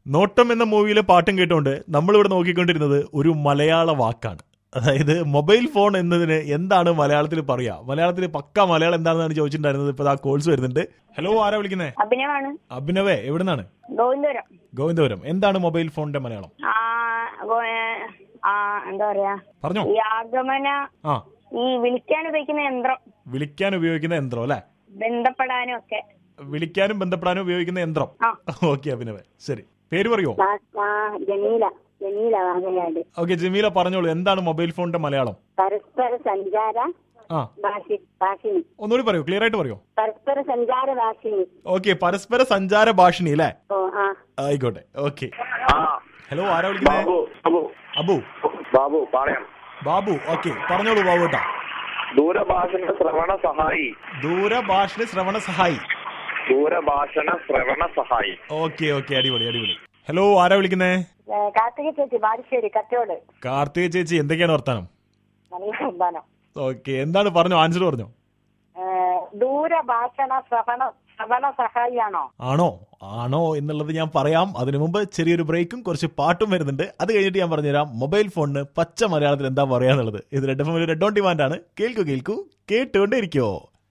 നോട്ടം എന്ന മൂവിയിലെ പാട്ടും കേട്ടുകൊണ്ട് നമ്മളിവിടെ നോക്കിക്കൊണ്ടിരുന്നത് ഒരു മലയാള വാക്കാണ് അതായത് മൊബൈൽ ഫോൺ എന്നതിന് എന്താണ് മലയാളത്തിൽ പറയാ മലയാളത്തിൽ പക്ക മലയാളം എന്താണെന്നാണ് ചോദിച്ചിട്ടുണ്ടായിരുന്നത് ഇപ്പൊ ആ കോഴ്സ് വരുന്നുണ്ട് ഹലോ ആരാ വിളിക്കുന്നേ അഭിനവാണ് അഭിനവേ എവിടുന്നാണ് ഗോവിന്ദപുരം ഗോവിന്ദപുരം എന്താണ് മൊബൈൽ ഫോണിന്റെ മലയാളം ആ ഗോ- ഏ, ആ എന്താ പറയാ പറഞ്ഞോ ഈ ആഗമന ആ ഈ വിളിക്കാൻ ഉപയോഗിക്കുന്ന യന്ത്രം വിളിക്കാൻ ഉപയോഗിക്കുന്ന യന്ത്രം അല്ലെ ബന്ധപ്പെടാനും ഒക്കെ വിളിക്കാനും ബന്ധപ്പെടാനും ഉപയോഗിക്കുന്ന യന്ത്രം ആ. ഓക്കെ അഭിനവേ ശരി പേര് പറയോ ജമീല ജമീല വാങ്ങലാട് ഓക്കെ ജമീല പറഞ്ഞോളൂ എന്താണ് മൊബൈൽ ഫോണിന്റെ മലയാളം പരസ്പര സഞ്ചാര ആ ഭാഷി ഭാഷിണി ഒന്നുകൂടി പറയോ ക്ലിയർ ആയിട്ട് പറയോ പരസ്പര സഞ്ചാര ഭാഷിണി ഓക്കെ പരസ്പര സഞ്ചാര ഭാഷിണി അല്ലേ ഓ ആ ആയിക്കോട്ടെ ഓക്കെ ആ ഹലോ ആരാ വിളിക്കുന്നത് ബാബു ബാബു അബു ബാബു പാളയം ബാബു ഓക്കെ പറഞ്ഞോളൂ ബാബു കേട്ടാ ദൂരഭാഷണ ശ്രവണ സഹായി ദൂരഭാഷണ ശ്രവണ സഹായി ദൂരഭാഷണ ശ്രവണ സഹായി ഓക്കെ ഓക്കെ അടിപൊളി അടിപൊളി ഹലോ ആരാ വിളിക്കുന്നേ കാർത്തിക ചേച്ചി ബാലുശ്ശേരി കച്ചോട് കാർത്തിക ചേച്ചി എന്തൊക്കെയാണ് വർത്താനം നല്ല സമ്മാനം ഓക്കെ എന്താണ് പറഞ്ഞോ ആൻസർ പറഞ്ഞോ ദൂരഭാഷണ ശ്രവണ ശ്രവണ സഹായിയാണോ ആണോ ആണോ എന്നുള്ളത് ഞാൻ പറയാം അതിനു മുമ്പ് ചെറിയൊരു ബ്രേക്കും കുറച്ച് പാട്ടും വരുന്നുണ്ട് അത് കഴിഞ്ഞിട്ട് ഞാൻ പറഞ്ഞുതരാം മൊബൈൽ ഫോണിന് പച്ച മലയാളത്തിൽ എന്താ പറയാന്നുള്ളത് ഇത് red F red on demand ആണ് കേൾക്കൂ കേൾക്കൂ കേട്ടുകൊണ്ടേ ഇരിക്കോ